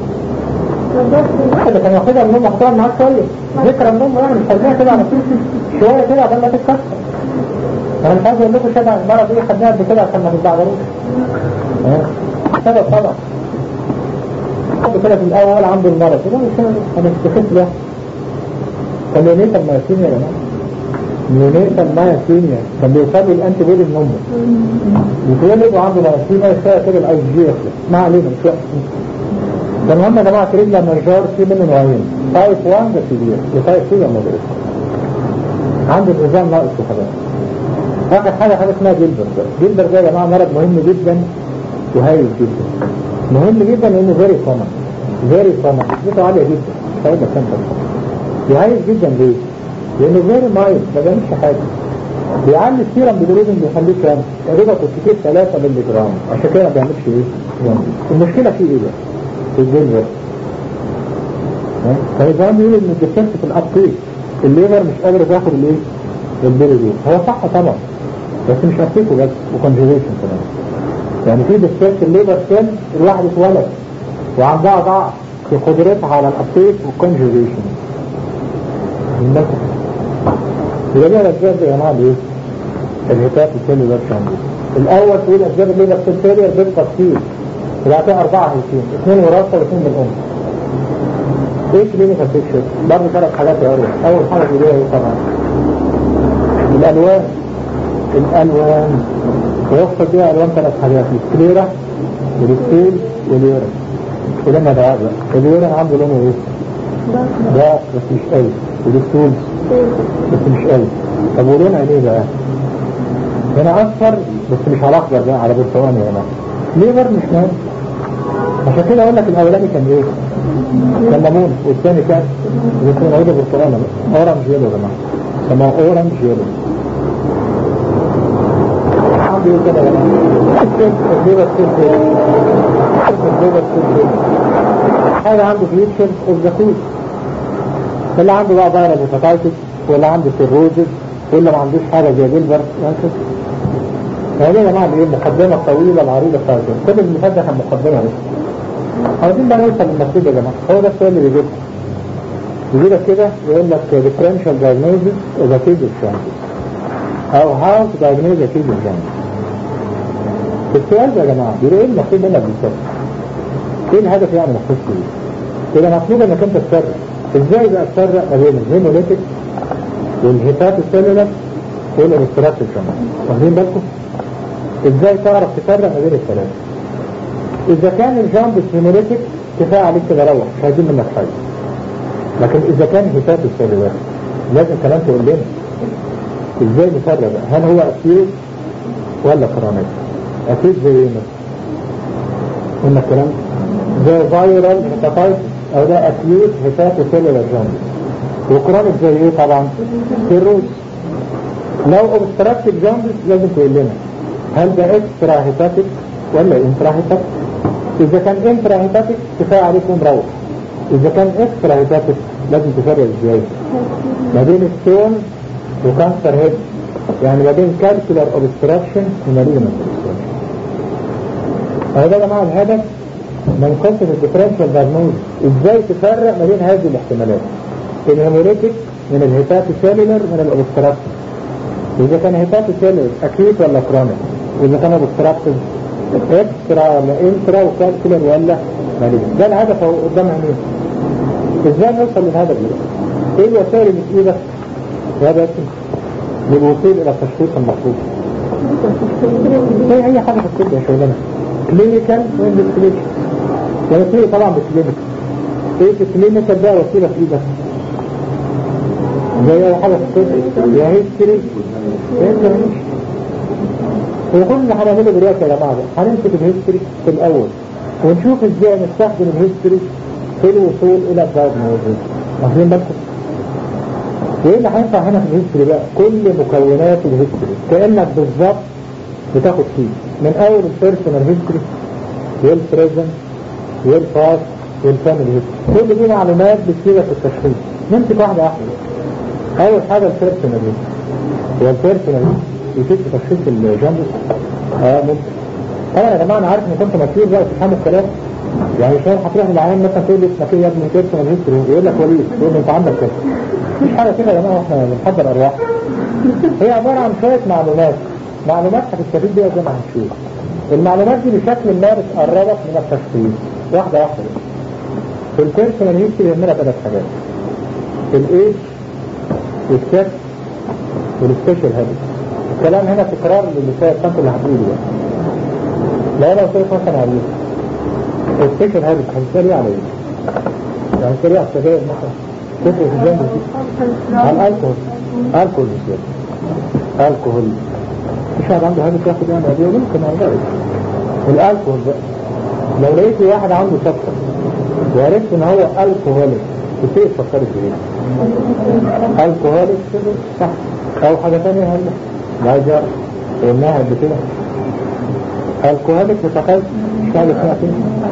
اللي كان ياخدها من امه حطها معاك شويه ذكرى من امه يعني مش هتلاقيها كده على طول شويه كده عشان ما تتكسر انا مش عايز اقول لكم شبه المرض ايه خدناها قبل كده عشان ما تتبعدروش سبب طبعا حد كده في الاول عنده المرض ده مش انا استخدت ده كان يونيتا المايسين يا جماعه نيونيتا المايسينيا كان بيصابوا الانتي بودي من امه يتولد وعنده مايسينيا يشتغل كده الاي جي يخلص ما علينا مش وقت ده المهم يا جماعه كريجلا نجار في منه نوعين تايب 1 ده كبير وتايب 2 ده مودريت عنده النظام ناقص وخلاص اخر حاجه حاجه اسمها جيلبر ده جيلبر ده يا جماعه مرض مهم جدا وهايل جدا مهم جدا لانه فيري كومن فيري كومن نسبته عاليه جدا هيبقى كام يعيش جدا ليه؟ لانه فيري مايل ما بيعملش حاجه بيعلي السيرم بالروزن بيخليه كام؟ تقريبا كتير 3 مللي جرام عشان كده ما بيعملش ايه؟ يعني المشكله فيه ايه بقى؟ في الجلد فالنظام بيقول ان الديفنس في الابتيك الليفر مش قادر ياخد الايه؟ البيلي هو صح طبعا بس مش ابتيكه بس وكونجيويشن كمان يعني في ديفنس الليفر سيل الواحد اتولد وعندها ضعف في قدرتها على الابتيك والكونجيويشن يبقى ليها الاسباب دي يا جماعه ايه؟ الهتاف السيلولار شامبو الاول تقول اسباب الليفر سيل فيلير بيبقى كتير يبقى فيها اربعه هيتين اثنين وراثه واثنين من الام ايه كلينيكال بيكشر برضه ثلاث حاجات يا اروح اول حاجه اللي هي ايه طبعا الالوان الالوان ويقصد بيها الوان ثلاث حاجات السكليرا والستيل واليورين ولما ده بقى اليورين عنده لونه ايه؟ ده بس مش قوي والستول بس مش قوي طب ولون عينيه بقى؟ هنا اصفر بس مش على اخضر بقى على برتقاني هنا ليفر مش مهم عشان كده اقول لك الاولاني كان ايه؟ كان ليمون والثاني كان يكون عيده برتقانه اورنج يلو يا جماعه سموه اورنج يلو عنده ايه كده يا جماعه؟ الليفر سيل الليفر سيل حاجه عنده فيوتشر اوف ذا فود اللي عنده بقى فيروس هيباتايتس ولا عنده سيروزز ولا ما عندوش حاجه زي جيلبر وهكذا يعني يا جماعه ايه المقدمه الطويله العريضه بتاعته كل اللي فات ده كان مقدمه بس عايزين بقى نوصل للمقصود يا جماعه هو ده السؤال اللي بيجيبك يجي لك كده يقول لك differential diagnosis of a case of jaundice او how to diagnose a case of jaundice السؤال ده يا جماعه بيقول ايه المقصود منك بالظبط؟ ايه الهدف يعني مقصود فيه؟ يبقى مطلوب انك انت تفرق ازاي بقى تفرق ما بين الهيموليتيك والهيبات السيلولر والانستراكتيف كمان واخدين بالكم؟ ازاي تعرف تفرق ما بين الثلاثه؟ اذا كان الجامب هيموليتيك كفايه عليك كده روح مش عايزين منك حاجه لكن اذا كان هيبات السيلولر لازم كمان تقول لنا ازاي نفرق بقى هل هو اكيد ولا كرونيك؟ اكيد زي ايه مثلا؟ قلنا الكلام زي فايرال هيباتايتس او ده اكيوت هيباتو سيلولر جامب وكرونيك زي ايه طبعا؟ سيروز لو اوبستراكتيف جامبس لازم تقول لنا هل ده اكسترا هيباتيك ولا انترا هيباتيك؟ اذا كان انترا هيباتيك كفايه عليكم روح اذا كان اكسترا هيباتيك لازم تفرق ازاي؟ ما بين ستون وكانسر هيد يعني ما بين كالكولار اوبستراكشن ومالينال اوبستراكشن هذا يا جماعه الهدف من قصة الديفرنشال دايجنوز ازاي تفرق ما بين هذه الاحتمالات الهيموليتيك من الهيباتو سيلولر من الاوبستراكتيف اذا كان هيباتو سيلولر اكيوت ولا كرونيك واذا كان اوبستراكتيف اكسترا ولا انترا وكالكولر ولا مالينال ده الهدف اهو قدام عينينا ازاي نوصل للهدف ده؟ ايه الوسائل اللي في ايدك يا باسم للوصول الى التشخيص المطلوب زي اي حاجه في الطب يا شغلانه كلينيكال وانفستيجيشن يعني في طبعا بالكلينيكال ايه في الكلينيكال ده وسيله في ايدك زي اي حاجه في الطب يا هيستري يا انفلاميشن وكل اللي هنعمله دلوقتي يا جماعه هنمسك الهيستوري في الاول ونشوف ازاي نستخدم الهيستوري في الوصول الى الدايجنوزيس واخدين بالكم وايه اللي هينفع هنا في الهيستوري بقى كل مكونات الهيستوري كانك بالظبط بتاخد فيه من اول البيرسونال هيستوري والبريزنت والباست والفاميلي هيستوري كل دي معلومات بتفيدك في التشخيص نمسك واحده واحده اول حاجه البيرسونال هيستوري هو البيرسونال يفيد في تشخيص الجامبس اه ممكن طبعا يا جماعه انا عارف ان كنت مسؤول بقى تفهموا الكلام يعني مش هتروح للعيان مثلا تقول له اسمك ايه يا ابني بيرسونال هيستوري يقول لك وليد تقول له انت عندك كده مفيش حاجه كده يا جماعه احنا بنحضر ارواح هي عباره عن شويه معلومات معلومات هتستفيد بيها زي ما هنشوف المعلومات دي بشكل ما بتقربك من التشخيص واحده واحده في البيرسونال هيستوري يهمنا ثلاث حاجات الايج والكاس والسبيشال هابت الكلام هنا تكرار اللي فات انتوا اللي هتقولوا بقى لو انا قلت لك مثلا على ايه السبيشال هابت هتسال ايه على ايه؟ يعني هتسال ايه على السجاير مثلا تفرق في الجنب دي على الالكوهول الكحول بالذات الكحول مش واحد عنده هابت ياخد يعني ادويه ممكن على ذلك الالكحول بقى لو لقيت واحد عنده سكر وعرفت ان هو الكهوليك تبتدي تفكري في ايه؟ الكهوليك صح او حاجة تانية هلا لا جار قلناها قبل كده الكهوليك متخيل مش حاجة اسمها كده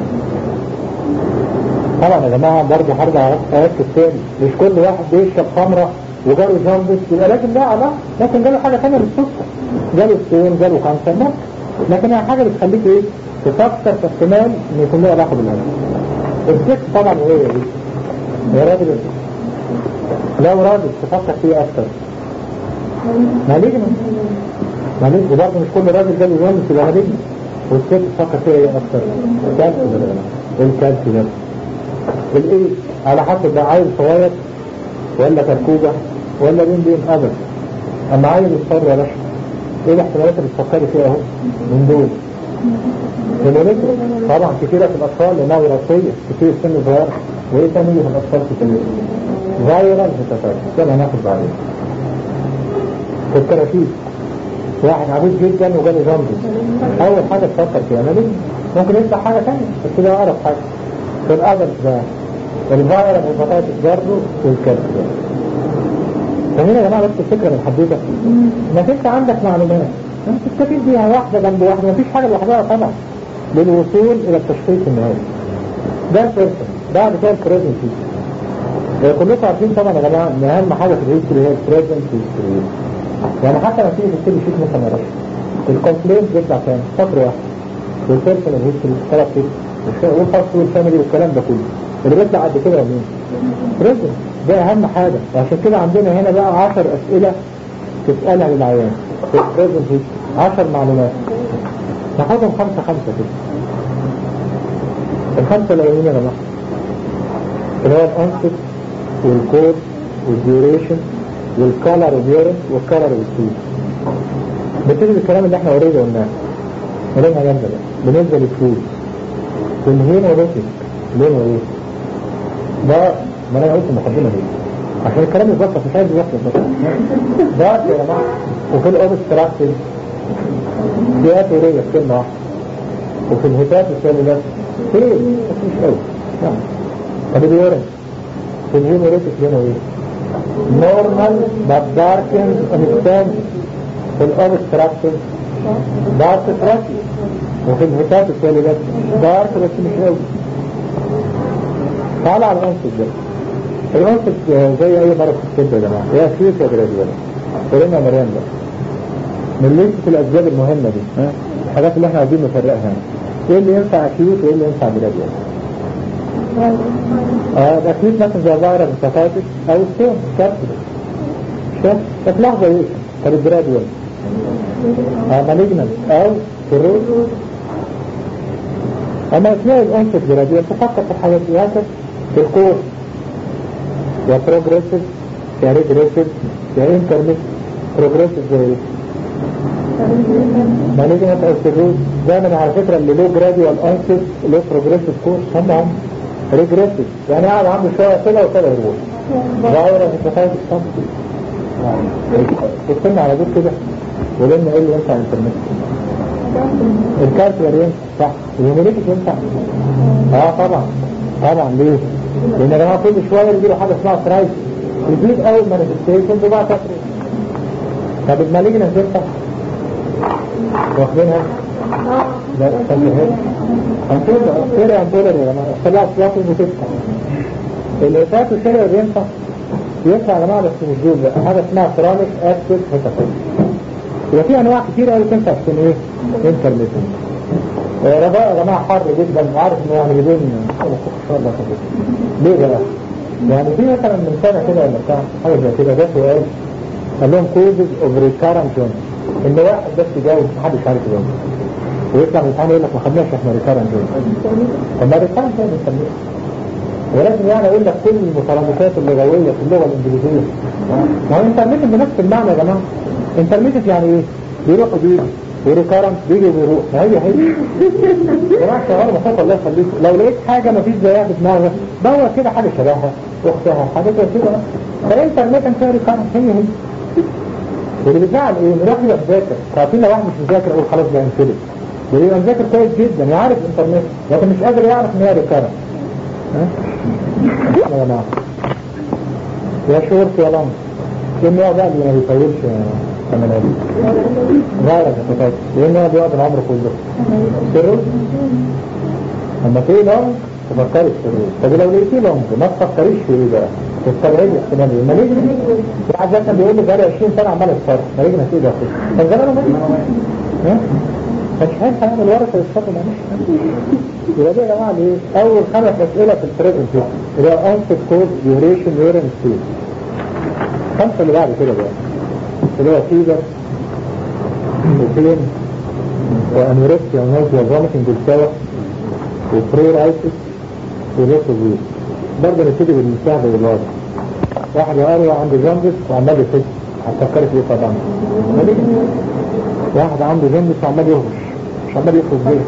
طبعا يا جماعة برضه هرجع أركز تاني مش كل واحد بيشرب خمرة وجاله جامبس يبقى لازم ده على لكن جاله حاجة تانية بالصدفة جاله ستون جاله كانسر ممكن لكن هي حاجة بتخليك ايه تفكر في احتمال ان يكون له علاقة بالقلب الست طبعا ايه دي يا راجل لو راجل تفكر فيه اكتر مالجنا مالجنا وبرضه مش كل راجل جاله جامبس يبقى مالجنا والست تفكر فيها ايه اكتر الكالسيوم الكالسيوم الايه على حسب ده عيل صغير ولا كركوبة ولا بين بين ابد اما عيل يضطر يا باشا ايه الاحتمالات اللي تفكري فيها اهو من دول هيموليتر طبعا كتيرة في الاطفال لانها وراثية كتير سن صغير وايه تاني في الاطفال كتير فايرال هيباتايتس ده هناخد بعدين في الكراتيب واحد عبيد جدا وجاله جامبس اول حاجة تفكر فيها مالين ممكن يفتح حاجة تانية بس ده اقرب حاجة في الادلت بقى الفايرال هيباتايتس برضه والكالسيوم فهنا يا جماعة بس الفكرة من حدوتة انك انت عندك معلومات انت تستفيد بيها واحدة جنب واحدة مفيش حاجة لوحدها طبعا للوصول الى التشخيص النهائي ده البيرسون بعد كده البريزنسي كلكم عارفين طبعا يا جماعة ان اهم حاجة في الهيستوري هي البريزنسي يعني حتى لما تيجي تكتبي شيت مثلا يا رشا الكومبلينت بيطلع كام؟ سطر واحد والبيرسونال هيستوري ثلاث سطور والفصل والفاميلي والكلام ده كله اللي بيطلع قد كده مين؟ بريزن ده اهم حاجة وعشان كده عندنا هنا بقى 10 اسئلة تسألها للعيان في البريزن هيستوري 10 معلومات ناخدهم خمسة خمسة كده الخمسة الأولين يا جماعة اللي هو الأنسك والكود والديوريشن والكالر واليورين والكالر والسيد بتيجي بالكلام اللي احنا اوريدي قلناه قلنا جنب ده بالنسبة للفلوس والهيمولوجيك لونه ايه؟ ده ما انا قلت المقدمة دي عشان الكلام يتبسط مش عايز يبسط بس ده يا جماعة وفي الاوبستراكتيف دي اتورية في كلمة واحدة وفي الهتات السيلولات فين بس مش قوي يعني طب اليورين في الهيمولوجيك لونه ايه؟ نورمال but darkened understand في الاوبستراكتيف دارك تراكي وفي الهتات السيلولات دارك بس مش قوي تعال على الانسج ده الانسج زي اي مرض في الطب يا جماعه هي فيوس يا جراديولا قولنا مريم ده من لسه الاسباب المهمه دي ها الحاجات اللي احنا عايزين نفرقها هنا ايه اللي ينفع اكيوت وايه اللي ينفع جراديولا اه الاكيوت مثلا زي فيروس هيباتايتس او ستون كابسول شوف طب لحظه ايه طب الجراديولا اه مالجنال او كروز اما اثناء الانسج جراديولا تفكر في الحاجات دي هكذا في القوة يا بروجريسيف يا ريجريسيف يا انترميت بروجريسيف زي ايه مالجنال او سيروز دايما على فكرة اللي له جراديوال انسج له بروجريسيف كورس هم هم ريجريسيف يعني قاعد عنده شوية كده وكده يروح فايروس هيباتايتس طبعا بصنا على دول كده ولنا ايه اللي ينفع انترميت الكالسيوم ينفع صح الهيموليتيك ينفع اه طبعا طبعا ليه لان يا جماعه كل شويه يجي له حاجه اسمها سترايك يزيد اول مانيفستيشن وبعد تفريق طب المالجنس ينفع واخدينها لا استنى هنشوف سيريا امبولر يا جماعه طلع اصلاح وتفتح اللي فات السيريا ينفع ينفع يا جماعه بس مش دول بقى حاجه اسمها كرونيك اكتيف هيباتايتس يبقى في انواع كتير قوي تنفع تكون ايه انترميتنت رجاء يا جماعه حر جدا وعارف انه يعني بدون ان شاء الله خفيف ليه بقى؟ يعني في مثلا من سنه كده ولا بتاع حاجه زي كده ده سؤال قال لهم كوزز اوف ريكارنت جونز ان واحد بس يجاوب محدش عارف يجاوب ويطلع من الامتحان يقول لك ما خدناش احنا ريكارنت جونز طب ما ريكارنت جونز بنسميه ولازم يعني اقول لك كل المترادفات اللغويه في اللغه الانجليزيه ما هو انترميتد بنفس المعنى يا جماعه انترميتد يعني ايه؟ بيروح وبيجي وريكارنت بيجي وبيروح ما هي هي يا جماعه شغال بخاف الله يخليكم لو لقيت حاجه ما فيش زيها في دماغك دور كده حاجه شبهها اختها حاجه زي كده فانترميتد فيها ريكارنت هي هي واللي بيزعل ايه؟ نروح يبقى مذاكر عارفين لو واحد مش مذاكر اقول خلاص ده انفلت ده يبقى مذاكر كويس جدا يعرف انترنت لكن مش قادر يعرف ان هي ريكارنت ها؟ يا جماعه يا شورت يا لمس ايه النوع بقى اللي ما بيطولش عمليات غير الفتاة ايه النوع بيقعد العمر كله سيروز لما تلاقي لونج تفكري في سيروز طب لو لقيتيه لونج ما تفكريش في ايه بقى تستبعدي احتمال ايه مالجنس في حد كان بيقول لي بقالي 20 سنه عمال اتصرف مالجنس ايه ده كان زمانه مالجنس ها مش هينفع يعمل ورثه يتصرف معلش يبقى دي يا جماعه ايه اول خمس اسئله في البريزنت اللي هو انسد كود ديوريشن يورين ستيج خمسه اللي بعد كده بقى اللي هو فيبر وبين وانوركسيا ونوزيا وفوميتنج بالسوا وبريرايتس وليكوزيس برضه نبتدي بالمساعدة بالواضح واحد يقرا عنده جنبس وعمال يفك هتفكري في ايه طبعا واحد عنده جنبس وعمال يهرش مش عمال يخرج زي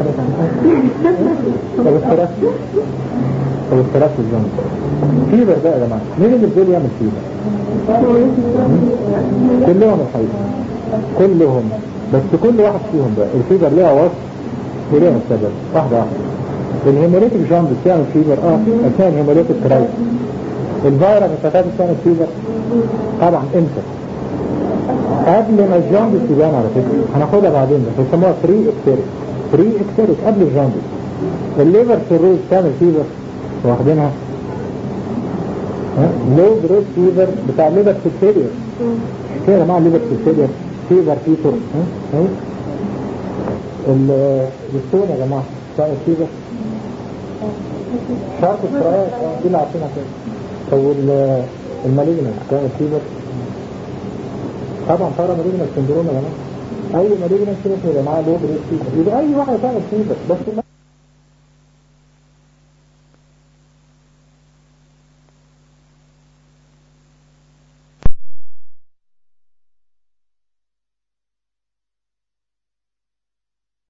طب الثلاث طب الثلاث الجنبس فيبر بقى يا جماعه مين اللي بدول يعمل فيبر؟ كلهم الحقيقة كلهم بس كل واحد فيهم بقى الفيبر ليها وصف وليها سبب واحدة واحدة الهيموليتيك جامب بتعمل فيبر اه اثناء الهيموليتيك كرايس الفيروس بتاعت بتعمل فيبر طبعا امتى قبل ما الجامب تبان على فكرة هناخدها بعدين بس بيسموها فري اكتيريك فري اكتيريك قبل الجامب الليفر سيروز تعمل فيبر واخدينها لو جروس فيبر بتاع ليفر سيلفيرير كده يا جماعه ليفر سيلفيرير فيبر فيتور اهي الدكتور يا جماعه بتاع الفيبر شرط الفراغ دي اللي عارفينها كده طب الماليجنس بتاع الفيبر طبعا طبعا ماليجنس سندروم يا جماعه اي ماليجنس كده يا جماعه لو جروس فيبر يبقى اي واحد تعمل فيبر بس